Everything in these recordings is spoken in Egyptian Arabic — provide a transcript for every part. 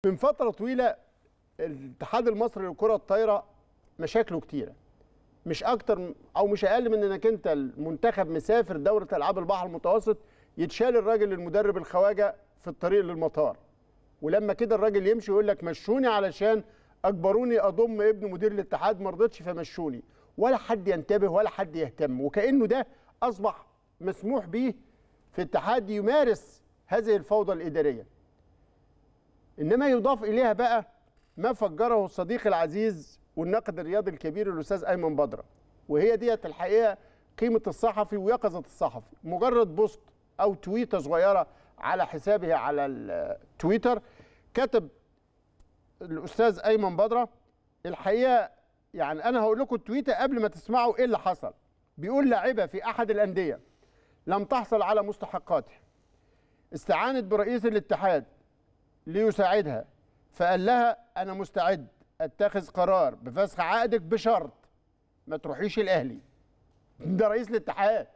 من فتره طويله الاتحاد المصري للكره الطايره مشاكله كتيره مش اكتر او مش اقل من انك انت المنتخب مسافر دوره العاب البحر المتوسط يتشال الراجل المدرب الخواجه في الطريق للمطار ولما كده الراجل يمشي يقول لك مشوني علشان اجبروني اضم ابن مدير الاتحاد ما رضيتش فمشوني ولا حد ينتبه ولا حد يهتم وكانه ده اصبح مسموح به في اتحاد يمارس هذه الفوضى الاداريه انما يضاف اليها بقى ما فجره الصديق العزيز والناقد الرياضي الكبير الاستاذ ايمن بدره وهي ديت الحقيقه قيمه الصحفي ويقظه الصحفي مجرد بوست او تويته صغيره على حسابه على التويتر كتب الاستاذ ايمن بدره الحقيقه يعني انا هقول لكم التويته قبل ما تسمعوا ايه اللي حصل بيقول لاعبه في احد الانديه لم تحصل على مستحقاتها استعانت برئيس الاتحاد ليساعدها فقال لها انا مستعد اتخذ قرار بفسخ عقدك بشرط ما تروحيش الاهلي ده رئيس الاتحاد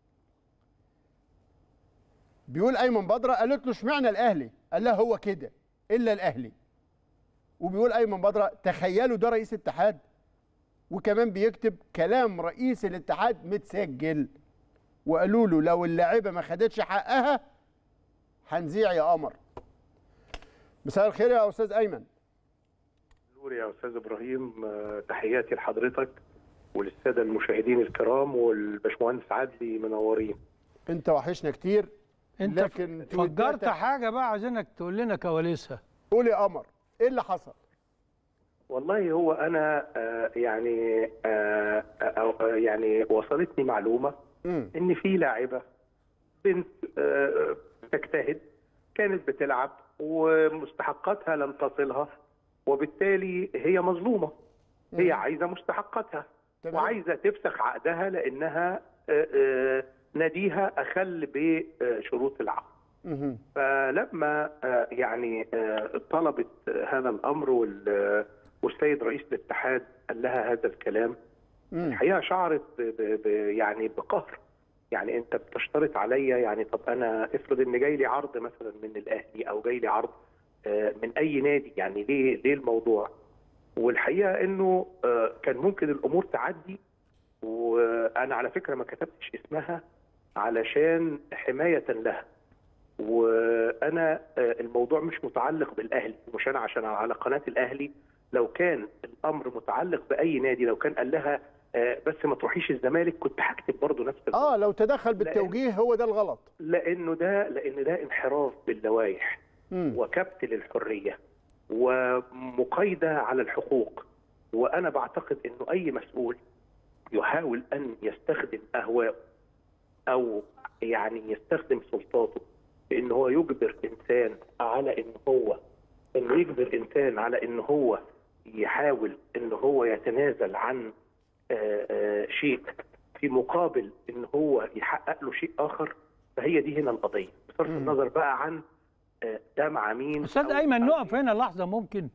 بيقول ايمن بدره قالت له اشمعنى الاهلي قال لها هو كده الا الاهلي وبيقول ايمن بدره تخيلوا ده رئيس اتحاد وكمان بيكتب كلام رئيس الاتحاد متسجل وقالوا له لو اللاعبه ما خدتش حقها هنذيع يا قمر مساء الخير يا استاذ ايمن نور يا استاذ ابراهيم آه، تحياتي لحضرتك وللساده المشاهدين الكرام والباشمهندس عدلي منورين انت وحشنا كتير انت لكن فجرت تويتاتك- حاجه بقى عايزينك تقول لنا كواليسها قول يا قمر ايه اللي حصل والله هو انا آه، يعني آه، آه، آه، يعني وصلتني معلومه امم ان في لاعبه بنت آه، تجتهد كانت بتلعب ومستحقاتها لم تصلها وبالتالي هي مظلومه هي عايزه مستحقاتها تمام. وعايزه تفسخ عقدها لانها آه، آه، ناديها اخل بشروط العقد مهم. فلما آه، يعني آه، طلبت آه، هذا الامر وال- والسيد رئيس الاتحاد قال لها هذا الكلام مم. الحقيقه شعرت ب ب ب يعني بقهر يعني انت بتشترط عليا يعني طب انا افرض ان جاي لي عرض مثلا من الاهلي او جاي لي عرض آه، من اي نادي يعني ليه ليه الموضوع والحقيقه انه آه، كان ممكن الامور تعدي وانا على فكره ما كتبتش اسمها علشان حمايه لها وانا آه، الموضوع مش متعلق بالاهلي مش انا عشان على قناه الاهلي لو كان الامر متعلق باي نادي لو كان قال لها آه، بس ما تروحيش الزمالك كنت هكتب برضه نفس الموضوع. اه لو تدخل بالتوجيه هو ده الغلط لانه ده لان ده انحراف باللوائح مم. وكبت للحريه ومقايده على الحقوق وانا بعتقد انه اي مسؤول يحاول ان يستخدم اهواءه او يعني يستخدم سلطاته في ان هو يجبر انسان على ان هو انه يجبر انسان على ان هو يحاول ان هو يتنازل عن آه، آه، شيء في مقابل ان هو يحقق له شيء اخر فهي دي هنا القضيه بصرف مم. النظر بقى عن آه، ده مع مين استاذ أو- ايمن أو نقف هنا لحظه ممكن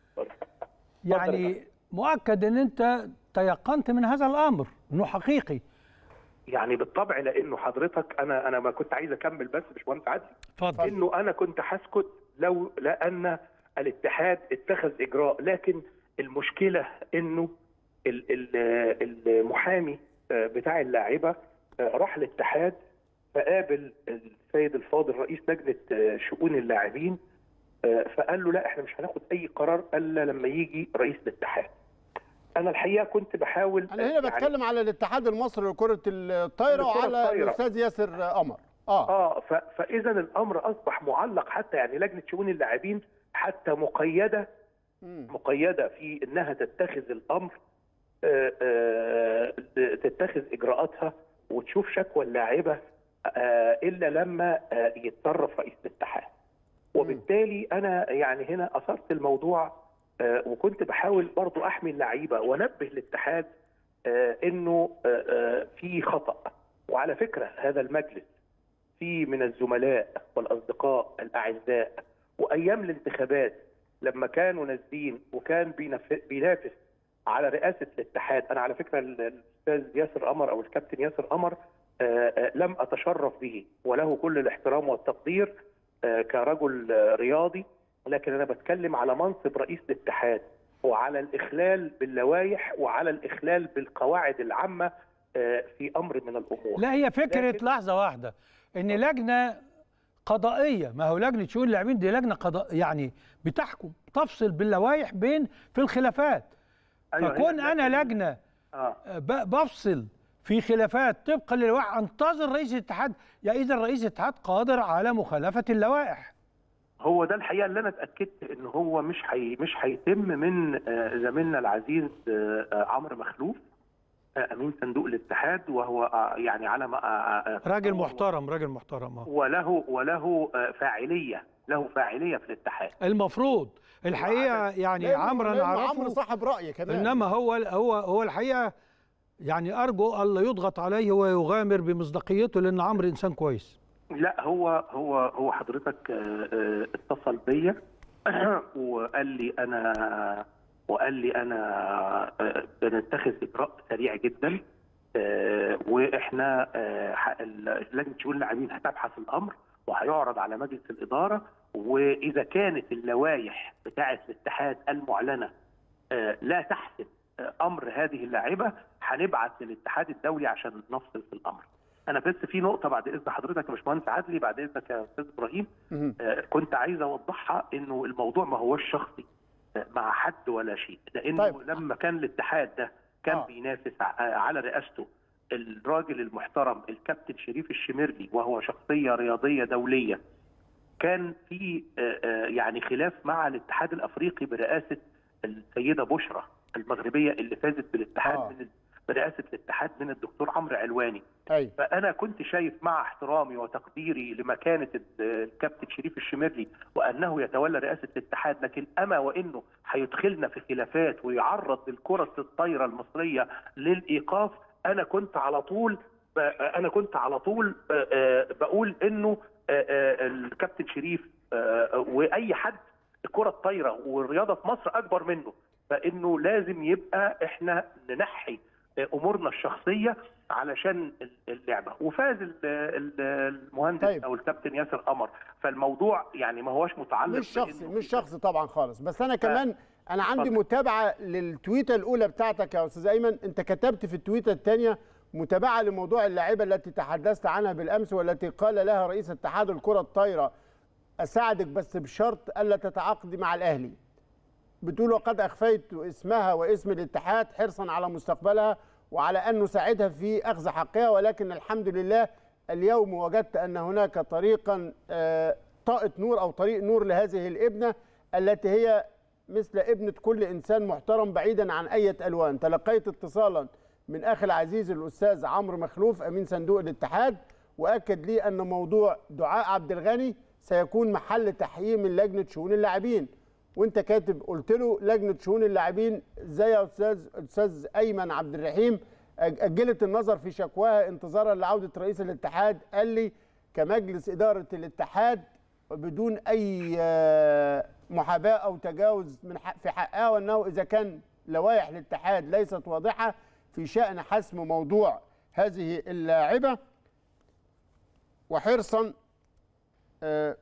يعني مؤكد ان انت تيقنت من هذا الامر انه حقيقي يعني بالطبع لانه حضرتك انا انا ما كنت عايز اكمل بس باشمهندس عدلي اتفضل انه انا كنت هسكت لو لان الاتحاد اتخذ اجراء لكن المشكله انه ال- ال- المحامي بتاع اللاعبه راح الاتحاد فقابل السيد الفاضل رئيس لجنه شؤون اللاعبين فقال له لا احنا مش هناخد اي قرار الا لما يجي رئيس الاتحاد انا الحقيقه كنت بحاول انا هنا بتكلم على الاتحاد المصري لكره الطايره لكرة وعلى الطايرة. الاستاذ ياسر قمر اه اه ف- فاذا الامر اصبح معلق حتى يعني لجنه شؤون اللاعبين حتى مقيده مم. مقيده في انها تتخذ الامر آه، آه، تتخذ اجراءاتها وتشوف شكوى اللاعبه آه، الا لما آه، يتصرف رئيس الاتحاد وبالتالي انا يعني هنا اثرت الموضوع آه، وكنت بحاول برضو احمي اللعيبه وانبه الاتحاد آه، انه آه، آه، في خطا وعلى فكره هذا المجلس في من الزملاء والاصدقاء الاعزاء وايام الانتخابات لما كانوا نازلين وكان بينف- بينافس على رئاسه الاتحاد انا على فكره ال- الاستاذ ياسر قمر او الكابتن ياسر قمر آه، آه، لم اتشرف به وله كل الاحترام والتقدير آه، كرجل آه، رياضي لكن انا بتكلم على منصب رئيس الاتحاد وعلى الاخلال باللوائح وعلى الاخلال بالقواعد العامه آه، في امر من الامور لا هي فكره لكن- لحظه واحده ان لجنه قضائيه ما هو لجنه شؤون اللاعبين دي لجنه قضاء يعني بتحكم تفصل باللوائح بين في الخلافات أيوة، هي فكون انا لكن- لجنه اه ب- بفصل في خلافات طبقا للوائح انتظر رئيس الاتحاد يا اذا رئيس الاتحاد قادر على مخالفه اللوائح هو ده الحقيقه اللي انا اتاكدت ان هو مش حي مش هيتم من آه، زميلنا العزيز آه، آه، عمرو مخلوف آه، امين صندوق الاتحاد وهو آه، يعني على ما آه، آه، راجل محترم راجل محترم اه وله وله آه، فاعليه له فاعليه في الاتحاد المفروض الحقيقه يعني لأنه- عمرو انا لأنه عمرو اعرفه صاحب راي كمان انما هو هو هو الحقيقه يعني ارجو الا يضغط عليه ويغامر بمصداقيته لان عمرو انسان كويس لا هو هو هو حضرتك آه، آه، اتصل بيا وقال لي انا وقال لي انا آه، بنتخذ اجراء سريع جدا آه، واحنا آه، ح- ال- لجنه شؤون اللاعبين هتبحث الامر وهيعرض على مجلس الاداره واذا كانت اللوائح بتاعه الاتحاد المعلنه آه، لا تحسب آه، امر هذه اللاعبه هنبعت للاتحاد الدولي عشان نفصل في الامر. انا بس في نقطه بعد اذن حضرتك يا باشمهندس عدلي بعد اذنك يا استاذ ابراهيم مهم. آه، كنت عايز اوضحها انه الموضوع ما هوش شخصي آه، مع حد ولا شيء لانه طيب. طيب. لما كان الاتحاد ده كان آه. آه. بينافس ع- على رئاسته الراجل المحترم الكابتن شريف الشمرلي وهو شخصيه رياضيه دوليه كان في آه، آه، يعني خلاف مع الاتحاد الافريقي برئاسه السيده بشرى المغربيه اللي فازت بالاتحاد آه. آه. من برئاسه الاتحاد من الدكتور عمرو علواني ايوه فانا كنت شايف مع احترامي وتقديري لمكانه ال- الكابتن شريف الشمرلي وانه يتولى رئاسه الاتحاد لكن اما وانه هيدخلنا في خلافات ويعرض للكره الطايره المصريه للايقاف انا كنت على طول ب- انا كنت على طول آه، آه، بقول انه آه، آه، الكابتن شريف آه، واي حد الكره الطايره والرياضه في مصر اكبر منه فانه لازم يبقى احنا ننحي امورنا الشخصيه علشان اللعبه وفاز ال- ال- المهندس طيب. طيب. او الكابتن ياسر قمر فالموضوع يعني ما هوش متعلق مش شخصي بإنه- مش شخصي طبعا خالص بس انا كمان انا عندي اتفضل. متابعه للتويته الاولى بتاعتك يا استاذ ايمن انت كتبت في التويته الثانيه متابعه لموضوع اللاعيبه التي تحدثت عنها بالامس والتي قال لها رئيس اتحاد الكره الطايره اساعدك بس بشرط الا تتعاقدي مع الاهلي بتقول وقد اخفيت اسمها واسم الاتحاد حرصا على مستقبلها وعلى ان نساعدها في اخذ حقها ولكن الحمد لله اليوم وجدت ان هناك طريقا آه، طاقه نور او طريق نور لهذه الابنه التي هي مثل ابنه كل انسان محترم بعيدا عن اي الوان تلقيت اتصالا من اخي العزيز الاستاذ عمرو مخلوف امين صندوق الاتحاد واكد لي ان موضوع دعاء عبد الغني سيكون محل تحييم من لجنه شؤون اللاعبين وانت كاتب قلت له لجنه شؤون اللاعبين زي يا استاذ استاذ ايمن عبد الرحيم أج- اجلت النظر في شكواها انتظارا لعوده رئيس الاتحاد قال لي كمجلس اداره الاتحاد بدون اي آه، محاباه او تجاوز من حق في حقها وانه اذا كان لوائح الاتحاد ليست واضحه في شان حسم موضوع هذه اللاعبه وحرصا آه،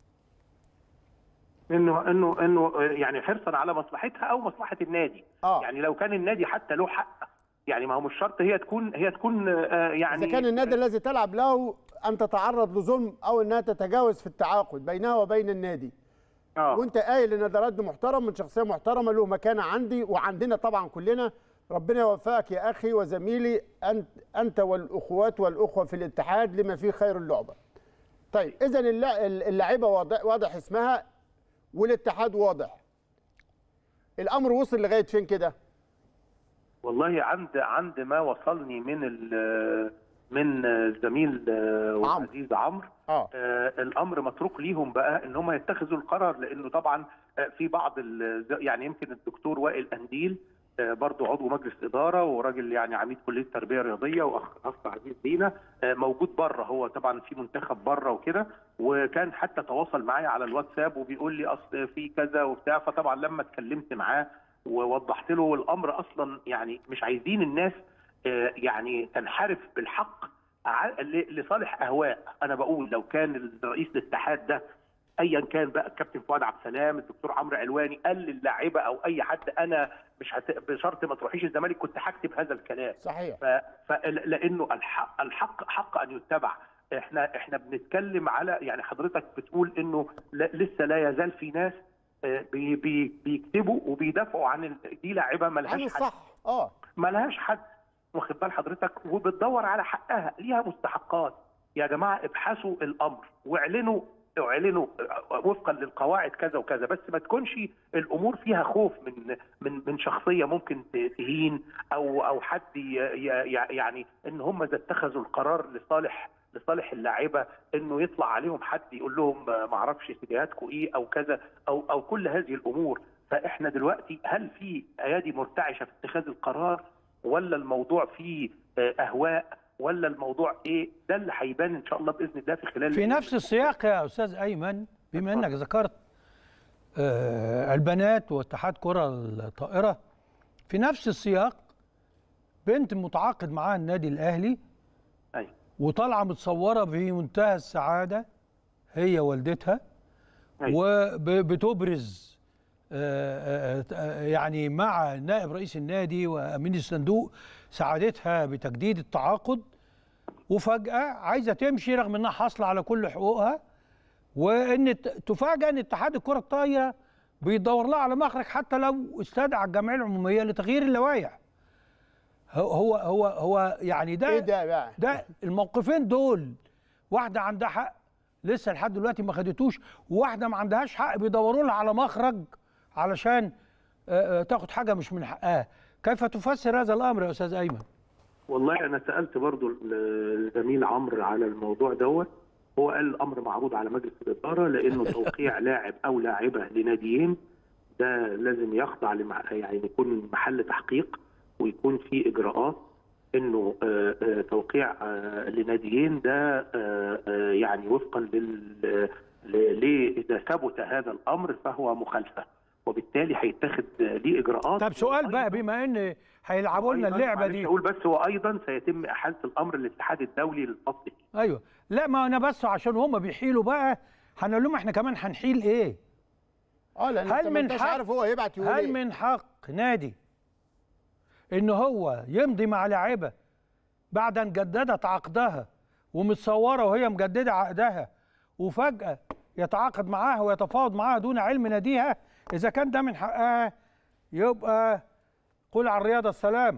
انه انه انه يعني حرصا على مصلحتها او مصلحه النادي آه. يعني لو كان النادي حتى له حق يعني ما هو مش شرط هي تكون هي تكون آه، يعني إذا كان النادي الذي تلعب له أن تتعرض لظلم أو أنها تتجاوز في التعاقد بينها وبين النادي اه وأنت قايل إن ده رد محترم من شخصية محترمة له مكانة عندي وعندنا طبعا كلنا ربنا يوفقك يا أخي وزميلي أنت, أنت والأخوات والأخوة في الاتحاد لما فيه خير اللعبة طيب إذا اللاعبة واضح, واضح اسمها والاتحاد واضح الأمر وصل لغاية فين كده؟ والله عند عند ما وصلني من ال- من الزميل آه، والعزيز عمرو آه آه، الامر متروك ليهم بقى ان هم يتخذوا القرار لانه طبعا آه، في بعض ال- يعني يمكن الدكتور وائل انديل آه، برضو عضو مجلس اداره وراجل يعني عميد كليه تربيه رياضيه واخ اخ عزيز لينا آه، موجود بره هو طبعا في منتخب بره وكده وكان حتى تواصل معايا على الواتساب وبيقول لي اصل في كذا وبتاع فطبعا لما اتكلمت معاه ووضحت له الامر اصلا يعني مش عايزين الناس آه، يعني تنحرف بالحق ع- ل- لصالح اهواء انا بقول لو كان رئيس الاتحاد ده ايا كان بقى الكابتن فؤاد عبد السلام الدكتور عمرو علواني قال للاعيبه او اي حد انا مش هت... بشرط ما تروحيش الزمالك كنت هكتب هذا الكلام صحيح ف... ف... لانه الحق الحق حق ان يتبع احنا احنا بنتكلم على يعني حضرتك بتقول انه ل... لسه لا يزال في ناس آه، بي... بي... بيكتبوا وبيدافعوا عن ال... دي لاعيبه عن ملهاش حد الصح اه ملهاش حد واخد بال حضرتك وبتدور على حقها ليها مستحقات يا جماعه ابحثوا الامر واعلنوا اعلنوا وفقا للقواعد كذا وكذا بس ما تكونش الامور فيها خوف من من من شخصيه ممكن ت- تهين او او حد ي- ي- يعني ان هم اذا اتخذوا القرار لصالح لصالح اللاعيبه انه يطلع عليهم حد يقول لهم ما اعرفش اتجاهاتكم ايه او كذا او او كل هذه الامور فاحنا دلوقتي هل في ايادي مرتعشه في اتخاذ القرار ولا الموضوع فيه آه، اهواء ولا الموضوع ايه ده اللي هيبان ان شاء الله باذن الله في خلال في نفس السياق يا استاذ ايمن بما انك ذكرت آه، البنات واتحاد كره الطائره في نفس السياق بنت متعاقد معاها النادي الاهلي أيوة. وطالعه متصوره في منتهى السعاده هي والدتها أيوة. وبتبرز آه، آه، آه، يعني مع نائب رئيس النادي وامين الصندوق سعادتها بتجديد التعاقد وفجاه عايزه تمشي رغم انها حاصله على كل حقوقها وان ت- تفاجأ ان اتحاد الكره الطايره بيدور لها على مخرج حتى لو استدعى الجمعيه العموميه لتغيير اللوائح هو هو هو, هو يعني ده ايه ده بقى ده الموقفين دول واحده عندها حق لسه لحد دلوقتي ما خدتوش وواحده ما عندهاش حق بيدوروا لها على مخرج علشان آه، آه، تاخد حاجه مش من حقها كيف تفسر هذا الامر يا استاذ ايمن والله انا سالت برضو الزميل عمرو على الموضوع دوت هو قال الامر معروض على مجلس الاداره لانه توقيع لاعب او لاعبه لناديين ده لازم يخضع لمع يعني يكون محل تحقيق ويكون في اجراءات انه آه، آه، توقيع آه، لناديين ده آه، آه، يعني وفقا لل ل- ل- اذا ثبت هذا الامر فهو مخالفه وبالتالي هيتخذ ليه اجراءات طب سؤال بقى بما ان هيلعبوا لنا وأيضاً اللعبه معلش دي اقول بس وايضا سيتم احاله الامر للاتحاد الدولي للفصل فيه. ايوه لا ما انا بس عشان هم بيحيلوا بقى هنقول لهم احنا كمان هنحيل ايه اه لان هل انت ما من انتش حق- عارف هو هيبعت يقول هل ايه من حق نادي ان هو يمضي مع لاعبه بعد ان جددت عقدها ومتصوره وهي مجدده عقدها وفجاه يتعاقد معاها ويتفاوض معاها دون علم ناديها اذا كان ده من حقها يبقى قول على الرياضه السلام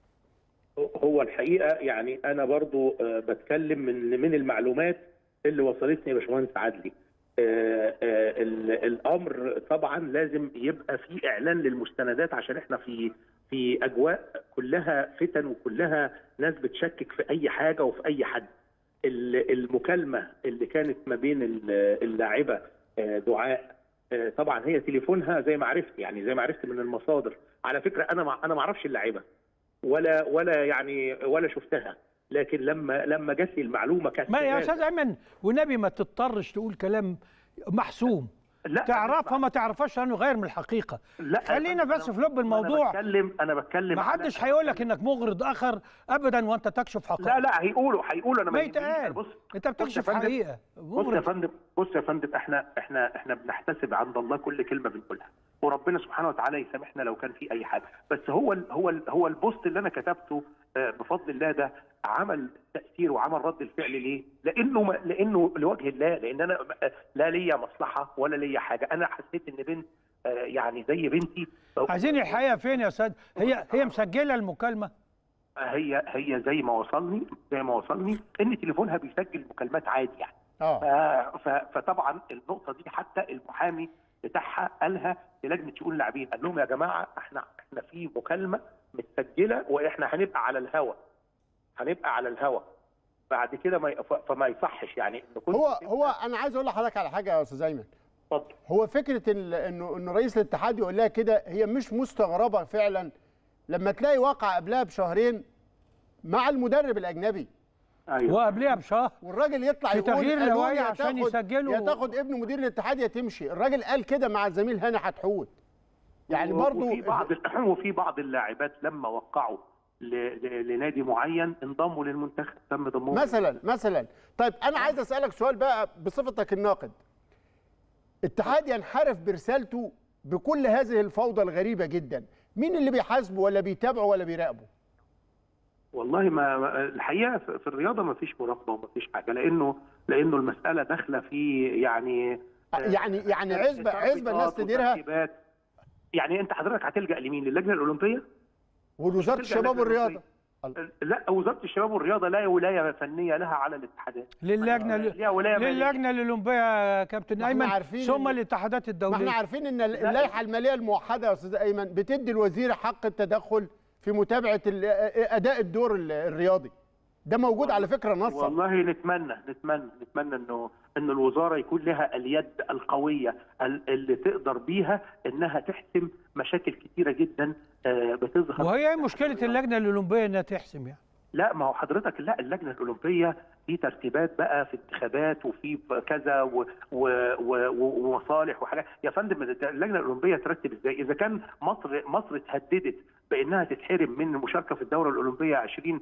هو الحقيقه يعني انا برضو آه، بتكلم من من المعلومات اللي وصلتني يا باشمهندس عدلي آه، آه، ال- الامر طبعا لازم يبقى في اعلان للمستندات عشان احنا في في اجواء كلها فتن وكلها ناس بتشكك في اي حاجه وفي اي حد ال- المكالمه اللي كانت ما بين ال- اللاعبه آه، دعاء آه، طبعا هي تليفونها زي ما عرفت يعني زي ما عرفت من المصادر على فكره انا ما انا ما اعرفش اللاعبه ولا ولا يعني ولا شفتها لكن لما لما جات لي المعلومه كانت ما يا كذلك. استاذ ايمن والنبي ما تضطرش تقول كلام محسوم لا تعرفها ما تعرفهاش لانه غير من الحقيقه لا خلينا أنا- بس في لب أنا الموضوع بتكلم انا بتكلم ما على- حدش هيقول لك انك مغرض اخر ابدا وانت تكشف حقائق لا لا هيقولوا هيقولوا انا ما يهمنيش. يتقال بص انت بص يا بتكشف فندم، حقيقه بص يا مغرض فندم بص يا فندم احنا احنا احنا بنحتسب عند الله كل كلمه بنقولها وربنا سبحانه وتعالى يسامحنا لو كان في اي حاجه بس هو ال هو ال هو البوست اللي انا كتبته آه، بفضل الله ده عمل تاثير وعمل رد الفعل ليه؟ لانه ما لانه لوجه الله لان انا آه، لا ليا مصلحه ولا ليا حاجه انا حسيت ان بنت آه، يعني زي بنتي عايزين الحقيقه فين يا استاذ هي هي مسجله المكالمه هي هي زي ما وصلني زي ما وصلني ان تليفونها بيسجل مكالمات عادي يعني اه ف- ف- فطبعا النقطه دي حتى المحامي بتاعها قالها للجنه شؤون اللاعبين قال لهم يا جماعه احنا احنا في مكالمه متسجله واحنا هنبقى على الهوا هنبقى على الهوا بعد كده ما ي- ف- فما يصحش يعني ان كنت هو تبقى- هو انا عايز اقول لحضرتك على حاجه يا استاذ ايمن اتفضل هو فكره ال- انه انه رئيس الاتحاد يقول لها كده هي مش مستغربه فعلا لما تلاقي واقع قبلها بشهرين مع المدرب الاجنبي ايوه وقبلها بشهر والراجل يطلع في يقول تغيير قالوا لوائح يا عشان تاخد- يسجلوا. يا تاخد ابن مدير الاتحاد يا تمشي الراجل قال كده مع الزميل هاني حتحوت يعني و- برضو وفي بعض ال- وفي بعض اللاعبات لما وقعوا ل- ل- لنادي معين انضموا للمنتخب تم ضمهم مثلا مثلا طيب انا عايز اسالك سؤال بقى بصفتك الناقد اتحاد ينحرف برسالته بكل هذه الفوضى الغريبه جدا مين اللي بيحاسبه ولا بيتابعه ولا بيراقبه والله ما ما- الحقيقه في في الرياضه ما فيش مراقبه وما فيش حاجه لانه لانه المساله داخله في يعني يعني يعني عزبه عزبه الناس تربيطات تديرها وترتيبات. يعني انت حضرتك هتلجا لمين للجنه الاولمبيه ووزاره تلجأ الشباب للجنة والرياضه لا وزاره الشباب والرياضه لا ولايه فنيه لها على الاتحادات للجنه ليها ولايه مالية. للجنه الاولمبيه يا كابتن ما احنا ايمن عارفين ثم إن- الاتحادات ما الدوليه احنا عارفين ان اللائحه الماليه الموحده يا استاذ ايمن بتدي الوزير حق التدخل في متابعه ال- اداء الدور ال- الرياضي ده موجود على فكره نصا والله نتمنى نتمنى نتمنى انه ان الوزاره يكون لها اليد القويه ال- اللي تقدر بيها انها تحسم مشاكل كتيره جدا آه، بتظهر وهي مشكله اللجنه الاولمبيه انها تحسم يعني لا ما هو حضرتك لا اللجنه الاولمبيه في ترتيبات بقى في انتخابات وفي كذا و- و- و- ومصالح وحاجات يا فندم اللجنه الاولمبيه ترتب ازاي؟ اذا كان مصر مصر اتهددت بانها تتحرم من المشاركه في الدوره الاولمبيه 20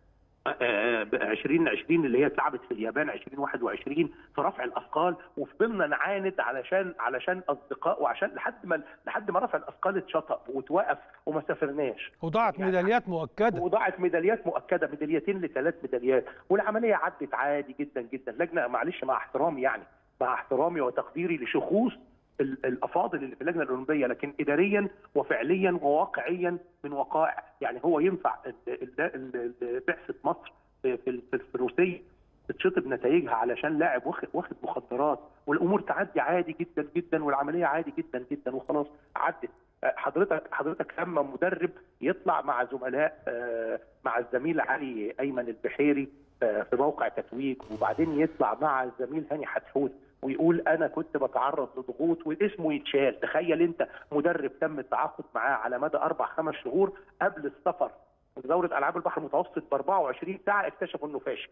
20 20 اللي هي اتلعبت في اليابان 2021 في رفع الاثقال وفضلنا نعاند علشان علشان اصدقاء وعشان لحد ما لحد ما رفع الاثقال اتشطب وتوقف وما سافرناش وضاعت ميداليات مؤكده وضاعت ميداليات مؤكده ميداليتين لثلاث ميداليات والعمليه عدت عادي جدا جدا لجنه معلش مع احترامي يعني مع احترامي وتقديري لشخوص ال- الافاضل اللي في اللجنه الاولمبيه لكن اداريا وفعليا وواقعيا من وقائع يعني هو ينفع ال- ال- ال- ال- بعثه مصر في في في الروسيه تتشطب نتائجها علشان لاعب واخد واخد مخدرات والامور تعدي عادي جدا جدا والعمليه عادي جدا جدا وخلاص عدت حضرتك حضرتك لما مدرب يطلع مع زملاء آه، مع الزميل علي ايمن البحيري آه، في موقع تتويج وبعدين يطلع مع الزميل هاني حتحوت ويقول انا كنت بتعرض لضغوط واسمه يتشال تخيل انت مدرب تم التعاقد معاه على مدى اربع خمس شهور قبل السفر دوره العاب البحر المتوسط ب 24 ساعه اكتشفوا انه فاشل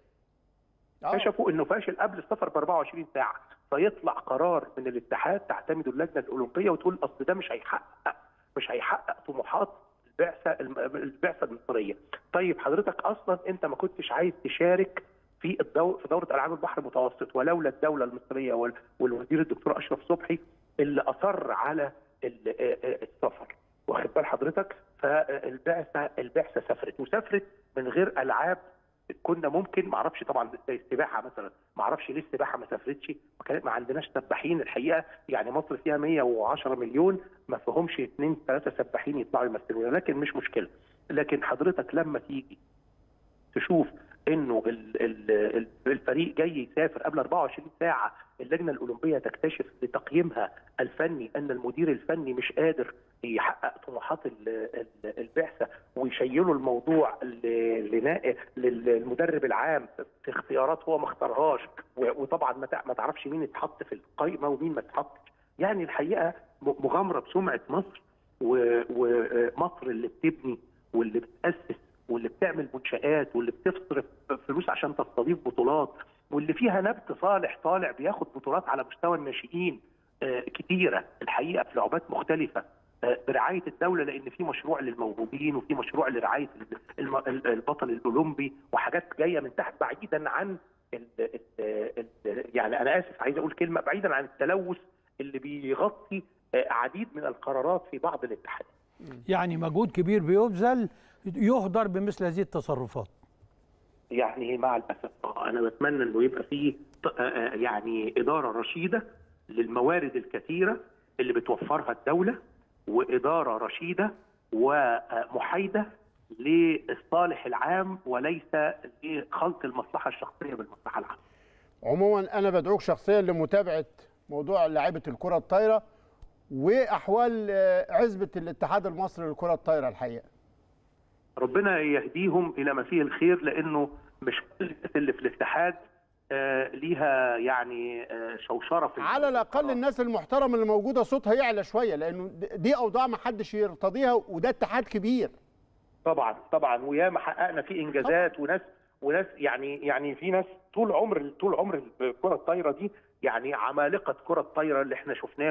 آه. اكتشفوا انه فاشل قبل السفر ب 24 ساعه فيطلع قرار من الاتحاد تعتمده اللجنه الاولمبيه وتقول اصل ده مش هيحقق مش هيحقق طموحات البعثه الم- البعثه المصريه. طيب حضرتك اصلا انت ما كنتش عايز تشارك في الدو... في دوره العاب البحر المتوسط ولولا الدوله المصريه وال... والوزير الدكتور اشرف صبحي اللي اصر على ال- آه، آه، السفر. واخد بال حضرتك فالبعثه البعثه سافرت وسافرت من غير العاب كنا ممكن ما اعرفش طبعا زي السباحه مثلا ما اعرفش ليه السباحه ما سافرتش ما كان- ما عندناش سباحين الحقيقه يعني مصر فيها 110 مليون ما فيهمش اثنين ثلاثه سباحين يطلعوا يمثلونا لكن مش مشكله لكن حضرتك لما تيجي تشوف انه ال- ال- ال- الفريق جاي يسافر قبل 24 ساعه اللجنه الاولمبيه تكتشف لتقييمها الفني ان المدير الفني مش قادر يحقق طموحات ال- ال- البعثه ويشيلوا الموضوع ل- لنا- للمدرب العام في اختيارات هو ما اختارهاش و- وطبعا ما تع- ما تعرفش مين اتحط في القائمه ومين ما اتحطش يعني الحقيقه م- مغامره بسمعه مصر و- ومصر اللي بتبني واللي بتاسس واللي بتعمل منشآت واللي بتصرف فلوس عشان تستضيف بطولات واللي فيها نبت صالح طالع بياخد بطولات على مستوى الناشئين آه، كتيرة الحقيقة في لعبات مختلفة آه، برعاية الدولة لأن في مشروع للموهوبين وفي مشروع لرعاية الم- ال- البطل الأولمبي وحاجات جاية من تحت بعيدا عن ال ال ال يعني أنا آسف عايز أقول كلمة بعيدا عن التلوث اللي بيغطي آه، عديد من القرارات في بعض الاتحادات يعني مجهود كبير بيبذل يهدر بمثل هذه التصرفات يعني مع الاسف آه، انا بتمنى انه يبقى فيه ط- آه، آه، يعني اداره رشيده للموارد الكثيره اللي بتوفرها الدوله واداره رشيده ومحايده للصالح العام وليس لخلط المصلحه الشخصيه بالمصلحه العامه. عموما انا بدعوك شخصيا لمتابعه موضوع لاعيبه الكره الطايره واحوال آه، عزبه الاتحاد المصري للكره الطايره الحقيقه ربنا يهديهم الى ما فيه الخير لانه مش كل الناس اللي في الاتحاد آه، ليها يعني آه، شوشره في على الاقل الناس المحترمه اللي موجوده صوتها يعلى شويه لانه دي اوضاع ما حدش يرتضيها وده اتحاد كبير طبعا طبعا وياما حققنا فيه انجازات وناس وناس يعني يعني في ناس طول عمر طول عمر الكره الطايره دي يعني عمالقه كره الطايره اللي احنا شفناهم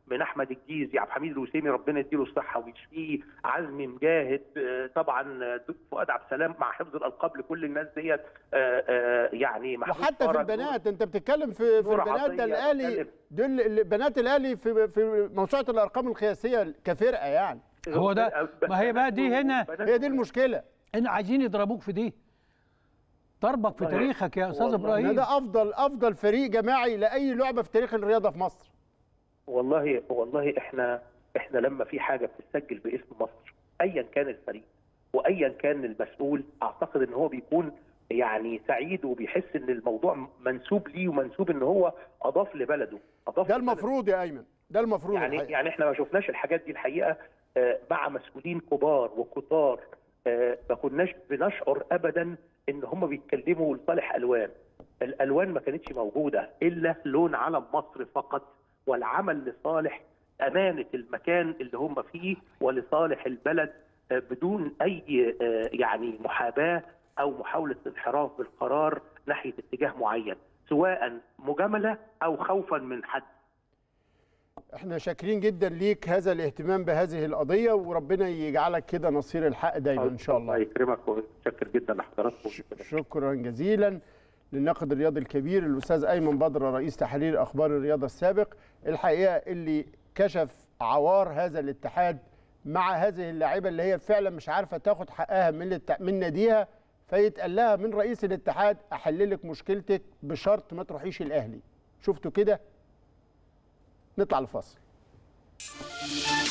من احمد الجيزي عبد الحميد الوسيمي ربنا يديله الصحه ويشفيه عزمي مجاهد آه، طبعا آه، دكتور فؤاد عبد السلام مع حفظ الالقاب لكل الناس ديت آه، آه، يعني محمود وحتى في فرج، البنات انت بتتكلم في في نور البنات ده عطية، الاهلي بتتكلم. دول ال- بنات الاهلي في في موسوعه الارقام القياسيه كفرقه يعني هو ده- ما هي بقى دي هنا- هي دي المشكله ان عايزين يضربوك في دي ضربك في والله- تاريخك يا استاذ والله إن ابراهيم ده افضل افضل فريق جماعي لاي لعبه في تاريخ الرياضه في مصر والله والله احنا احنا لما في حاجه بتسجل باسم مصر ايا كان الفريق وايا كان المسؤول اعتقد ان هو بيكون يعني سعيد وبيحس ان الموضوع منسوب ليه ومنسوب ان هو اضاف لبلده اضاف ده لبلده. المفروض يا ايمن ده المفروض يعني الحقيقة. يعني احنا ما شفناش الحاجات دي الحقيقه آه، مع مسؤولين كبار وكتار آه، ما كناش بنشعر ابدا ان هم بيتكلموا لصالح الوان الالوان ما كانتش موجوده الا لون علم مصر فقط والعمل لصالح امانه المكان اللي هم فيه ولصالح البلد آه، بدون اي آه، يعني محاباه او محاوله انحراف بالقرار ناحيه اتجاه معين سواء مجامله او خوفا من حد احنا شاكرين جدا ليك هذا الاهتمام بهذه القضيه وربنا يجعلك كده نصير الحق دايما ان شاء الله الله يكرمك ومتشكر جدا لحضراتكم شكرا جزيلا للناقد الرياضي الكبير الاستاذ ايمن بدر رئيس تحرير اخبار الرياضه السابق الحقيقه اللي كشف عوار هذا الاتحاد مع هذه اللاعيبه اللي هي فعلا مش عارفه تاخد حقها من الات- من ناديها فيتقال لها من رئيس الاتحاد احل لك مشكلتك بشرط ما تروحيش الاهلي شفتوا كده نطلع الفاصل